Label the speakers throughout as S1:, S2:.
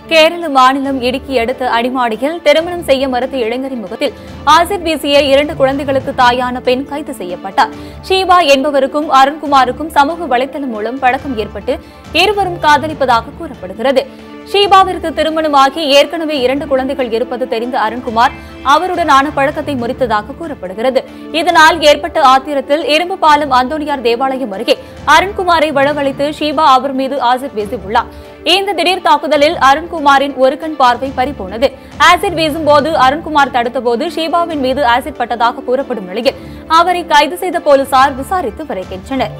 S1: கேரள மாநிலம் இடுக்கி அடுத்த அடிமாடியில் திருமணம் செய்ய மறுத்த இளைஞரின் முகத்தில் ஆசிட் வீசிய இரண்டு குழந்தைகளுக்கு தாயான பெண் கைது செய்யப்பட்டார் ஷீபா என்பவருக்கும் அருண்குமாருக்கும் சமூக வலைதளம் மூலம் பழக்கம் ஏற்பட்டு இருவரும் காதலிப்பதாக கூறப்படுகிறது ஷீபாவிற்கு திருமணமாகி ஏற்கனவே இரண்டு குழந்தைகள் இருப்பது தெரிந்த அருண்குமார் அவருடனான பழக்கத்தை முறித்ததாக கூறப்படுகிறது இதனால் ஏற்பட்ட ஆத்திரத்தில் இரும்பு பாலம் அந்தோனியார் தேவாலயம் அருகே அருண்குமாரை வரவழைத்து ஷீபா அவர் மீது ஆசிட் வீசியுள்ளார் இந்த திடீர் தாக்குதலில் அருண்குமாரின் ஒரு கண் பார்வை பறிபோனது ஆசிட் வீசும் போது அருண்குமார் தடுத்தபோது ஷீபாவின் மீது ஆசிட் பட்டதாக கூறப்படும் நிலையில் அவரை கைது செய்த போலீசார் விசாரித்து வருகின்றனர்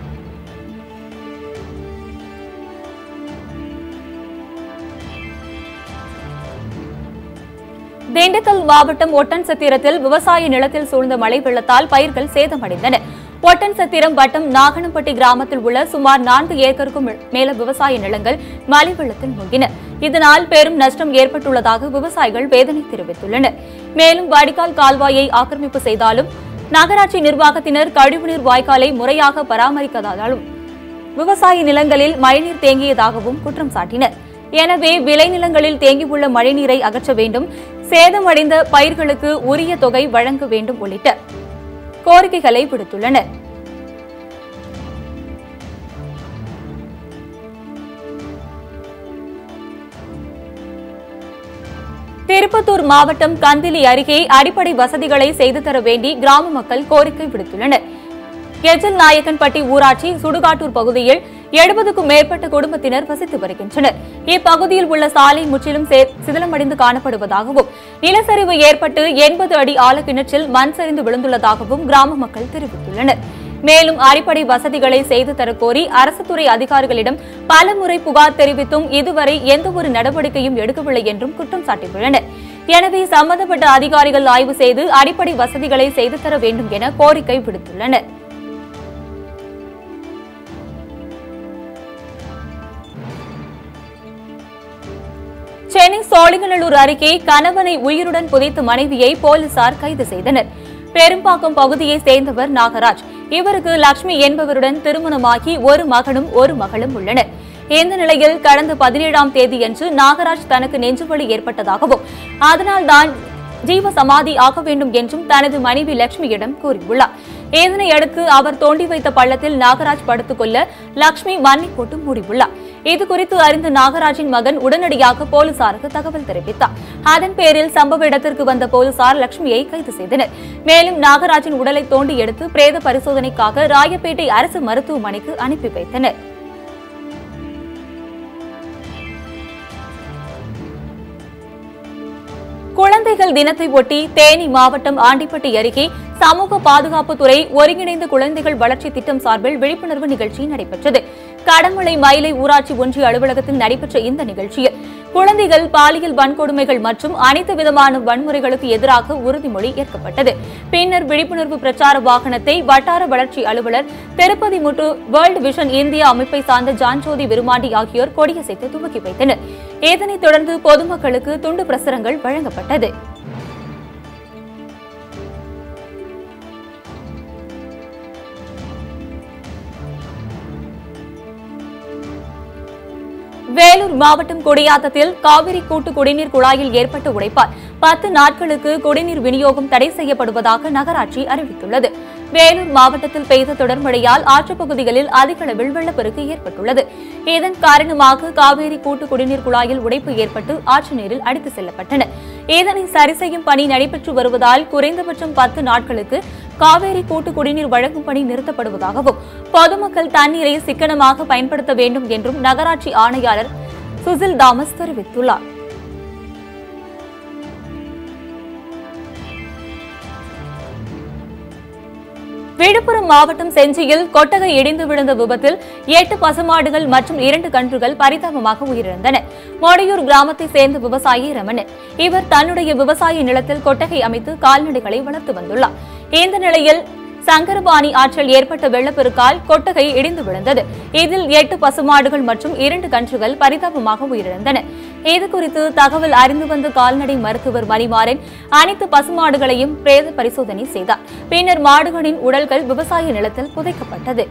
S1: திண்டுக்கல் மாவட்டம் ஒட்டன்சத்திரத்தில் விவசாய நிலத்தில் சூழ்ந்த மழை வெள்ளத்தால் பயிர்கள் சேதமடைந்தன ஒட்டன்சத்திரம் வட்டம் நாகனம்பட்டி கிராமத்தில் உள்ள சுமார் நான்கு ஏக்கருக்கும் மேல விவசாய நிலங்கள் மழை வெள்ளத்தில் மூழ்கின இதனால் பெரும் நஷ்டம் ஏற்பட்டுள்ளதாக விவசாயிகள் வேதனை தெரிவித்துள்ளனர் மேலும் வடிகால் கால்வாயை ஆக்கிரமிப்பு செய்தாலும் நகராட்சி நிர்வாகத்தினர் கழிவுநீர் வாய்க்காலை முறையாக பராமரிக்காததாலும் விவசாய நிலங்களில் மழைநீர் தேங்கியதாகவும் குற்றம் சாட்டினர் எனவே விளைநிலங்களில் தேங்கியுள்ள மழைநீரை அகற்ற வேண்டும் சேதமடைந்த பயிர்களுக்கு உரிய தொகை வழங்க வேண்டும் உள்ளிட்ட கோரிக்கைகளை விடுத்துள்ளனர் திருப்பத்தூர் மாவட்டம் கந்திலி அருகே அடிப்படை வசதிகளை செய்து தர வேண்டி கிராம மக்கள் கோரிக்கை விடுத்துள்ளனர் கெஜல் நாயக்கன்பட்டி ஊராட்சி சுடுகாட்டூர் பகுதியில் எழுபதுக்கும் மேற்பட்ட குடும்பத்தினர் வசித்து வருகின்றனர் இப்பகுதியில் உள்ள சாலை முற்றிலும் சே- சிதிலமடைந்து காணப்படுவதாகவும் நிலச்சரிவு ஏற்பட்டு எண்பது அடி ஆழக்கிணற்றில் மண் சரிந்து விழுந்துள்ளதாகவும் கிராம மக்கள் தெரிவித்துள்ளனர் மேலும் அடிப்படை வசதிகளை செய்து தரக்கோரி அரசு துறை அதிகாரிகளிடம் பலமுறை புகார் தெரிவித்தும் இதுவரை எந்தவொரு நடவடிக்கையும் எடுக்கவில்லை என்றும் குற்றம் சாட்டியுள்ளனர் எனவே சம்பந்தப்பட்ட அதிகாரிகள் ஆய்வு செய்து அடிப்படை வசதிகளை செய்து தர வேண்டும் என கோரிக்கை விடுத்துள்ளனர் சென்னை சோழிங்கநல்லூர் அருகே கணவனை உயிருடன் புதைத்த மனைவியை போலீசார் கைது செய்தனர் பெரும்பாக்கம் பகுதியைச் சேர்ந்தவர் நாகராஜ் இவருக்கு லட்சுமி என்பவருடன் திருமணமாகி ஒரு மகனும் ஒரு மகளும் உள்ளனர் இந்த நிலையில் கடந்த பதினேழாம் தேதியன்று நாகராஜ் தனக்கு நெஞ்சுவலி ஏற்பட்டதாகவும் அதனால்தான் ஜீவ சமாதி ஆக வேண்டும் என்றும் தனது மனைவி லட்சுமியிடம் கூறியுள்ளார் இதனை அடுத்து அவர் தோண்டி வைத்த பள்ளத்தில் நாகராஜ் படுத்துக் கொள்ள லட்சுமி மண்ணை போட்டு மூடியுள்ளார் இது குறித்து அறிந்த நாகராஜின் மகன் உடனடியாக போலீசாருக்கு தகவல் தெரிவித்தார் அதன் பேரில் சம்பவ இடத்திற்கு வந்த போலீசார் லட்சுமியை கைது செய்தனர் மேலும் நாகராஜின் உடலை தோண்டி எடுத்து பிரேத பரிசோதனைக்காக ராயப்பேட்டை அரசு மருத்துவமனைக்கு அனுப்பி வைத்தனர் குழந்தைகள் தினத்தை ஒட்டி தேனி மாவட்டம் ஆண்டிப்பட்டி அருகே சமூக பாதுகாப்புத்துறை ஒருங்கிணைந்த குழந்தைகள் வளர்ச்சி திட்டம் சார்பில் விழிப்புணர்வு நிகழ்ச்சி நடைபெற்றது கடமலை மயிலை ஊராட்சி ஒன்றிய அலுவலகத்தில் நடைபெற்ற இந்த நிகழ்ச்சியில் குழந்தைகள் பாலியல் வன்கொடுமைகள் மற்றும் அனைத்து விதமான வன்முறைகளுக்கு எதிராக உறுதிமொழி ஏற்கப்பட்டது பின்னர் விழிப்புணர்வு பிரச்சார வாகனத்தை வட்டார வளர்ச்சி அலுவலர் திருப்பதி முட்டு வேர்ல்டு விஷன் இந்தியா அமைப்பை சார்ந்த ஜான்ஜோதி விருமாண்டி ஆகியோர் கொடியசைத்து துவக்கி வைத்தனர் இதனைத் தொடர்ந்து பொதுமக்களுக்கு துண்டு பிரசுரங்கள் வழங்கப்பட்டது வேலூர் மாவட்டம் குடியாத்தத்தில் காவிரி கூட்டு குடிநீர் குழாயில் ஏற்பட்ட உடைப்பால் பத்து நாட்களுக்கு குடிநீர் விநியோகம் தடை செய்யப்படுவதாக நகராட்சி அறிவித்துள்ளது வேலூர் மாவட்டத்தில் பெய்த தொடர் மழையால் ஆற்றுப் பகுதிகளில் அதிக அளவில் வெள்ளப்பெருக்கு ஏற்பட்டுள்ளது இதன் காரணமாக காவேரி கூட்டு குடிநீர் குழாயில் உடைப்பு ஏற்பட்டு ஆற்று நீரில் அடித்து செல்லப்பட்டன இதனை சரி செய்யும் பணி நடைபெற்று வருவதால் குறைந்தபட்சம் பத்து நாட்களுக்கு காவேரி கூட்டு குடிநீர் வழங்கும் பணி நிறுத்தப்படுவதாகவும் பொதுமக்கள் தண்ணீரை சிக்கனமாக பயன்படுத்த வேண்டும் என்றும் நகராட்சி ஆணையாளர் சுசில் தாமஸ் தெரிவித்துள்ளார் விழுப்புரம் மாவட்டம் செஞ்சியில் கொட்டகை இடிந்து விழுந்த விபத்தில் எட்டு பசுமாடுகள் மற்றும் இரண்டு கன்றுகள் பரிதாபமாக உயிரிழந்தன மொடையூர் கிராமத்தை சேர்ந்த விவசாயி ரமணன் இவர் தன்னுடைய விவசாய நிலத்தில் கொட்டகை அமைத்து கால்நடைகளை வளர்த்து வந்துள்ளார் இந்த நிலையில் சங்கரபாணி ஆற்றில் ஏற்பட்ட வெள்ளப்பெருக்கால் கொட்டகை இடிந்து விழுந்தது இதில் எட்டு பசுமாடுகள் மற்றும் இரண்டு கன்றுகள் பரிதாபமாக உயிரிழந்தன இது குறித்து தகவல் அறிந்து வந்த கால்நடை மருத்துவர் மணிமாறன் அனைத்து பசுமாடுகளையும் பிரேத பரிசோதனை செய்தார் பின்னர் மாடுகளின் உடல்கள் விவசாய நிலத்தில் புதைக்கப்பட்டது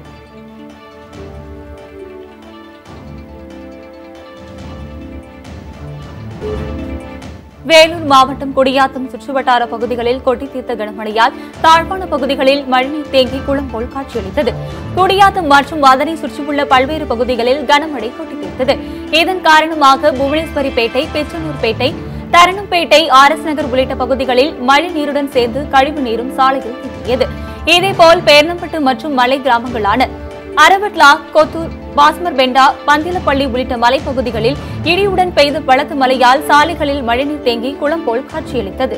S1: வேலூர் மாவட்டம் குடியாத்தம் சுற்றுவட்டார பகுதிகளில் கொட்டி தீர்த்த கனமழையால் தாழ்வான பகுதிகளில் மழைநீர் தேங்கி குளம் போல் காட்சியளித்தது குடியாத்தம் மற்றும் அதனை சுற்றியுள்ள பல்வேறு பகுதிகளில் கனமழை கொட்டி தீர்த்தது இதன் காரணமாக புவனேஸ்வரிப்பேட்டை பெச்சனூர்பேட்டை தரணம்பேட்டை ஆர் எஸ் நகர் உள்ளிட்ட பகுதிகளில் மழை நீருடன் சேர்ந்து கழிவு நீரும் சாலையில் தேங்கியது இதேபோல் பேர்ணம்பட்டு மற்றும் மலை கிராமங்களான அரவட்லா கொத்தூர் பாஸ்மர் பெண்டா பந்திலப்பள்ளி உள்ளிட்ட மலைப்பகுதிகளில் இடியுடன் பெய்த பலத்த மழையால் சாலைகளில் மழைநீர் தேங்கி குளம் போல் காட்சியளித்தது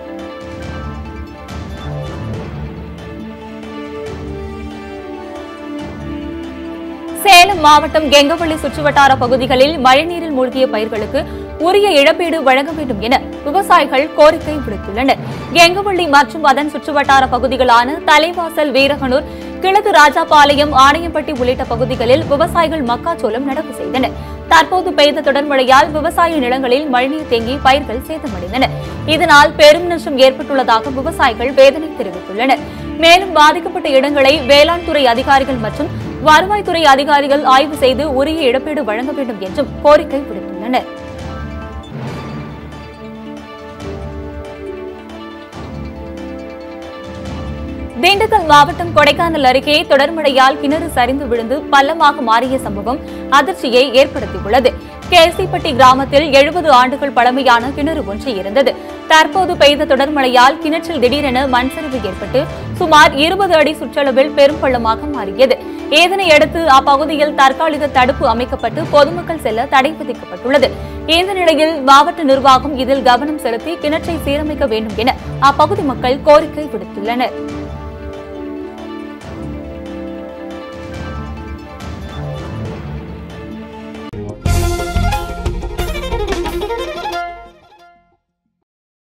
S1: சேலம் மாவட்டம் கெங்கவள்ளி சுற்றுவட்டார பகுதிகளில் மழைநீரில் மூழ்கிய பயிர்களுக்கு உரிய இழப்பீடு வழங்க வேண்டும் என விவசாயிகள் கோரிக்கை விடுத்துள்ளனர் கெங்கவள்ளி மற்றும் அதன் சுற்றுவட்டார பகுதிகளான தலைவாசல் வீரகனூர் கிழக்கு ராஜாபாளையம் ஆணையம்பட்டி உள்ளிட்ட பகுதிகளில் விவசாயிகள் மக்காச்சோளம் நடவு செய்தனர் தற்போது பெய்த தொடர் மழையால் விவசாய நிலங்களில் மழைநீர் தேங்கி பயிர்கள் சேதமடைந்தன இதனால் பெரும் நஷ்டம் ஏற்பட்டுள்ளதாக விவசாயிகள் வேதனை தெரிவித்துள்ளனர் மேலும் பாதிக்கப்பட்ட இடங்களை வேளாண் துறை அதிகாரிகள் மற்றும் வருவாய்த்துறை அதிகாரிகள் ஆய்வு செய்து உரிய இழப்பீடு வழங்க வேண்டும் என்றும் கோரிக்கை விடுத்துள்ளனர் திண்டுக்கல் மாவட்டம் கொடைக்கானல் அருகே தொடர் மழையால் கிணறு சரிந்து விழுந்து பள்ளமாக மாறிய சம்பவம் அதிர்ச்சியை ஏற்படுத்தியுள்ளது கேசிப்பட்டி கிராமத்தில் எழுபது ஆண்டுகள் பழமையான கிணறு ஒன்று இருந்தது தற்போது பெய்த தொடர் மழையால் கிணற்றில் திடீரென மண் சரிவு ஏற்பட்டு சுமார் இருபது அடி சுற்றளவில் பெரும் பள்ளமாக மாறியது இதனையடுத்து அப்பகுதியில் தற்காலிக தடுப்பு அமைக்கப்பட்டு பொதுமக்கள் செல்ல தடை விதிக்கப்பட்டுள்ளது இந்த நிலையில் மாவட்ட நிர்வாகம் இதில் கவனம் செலுத்தி கிணற்றை சீரமைக்க வேண்டும் என அப்பகுதி மக்கள் கோரிக்கை விடுத்துள்ளனர்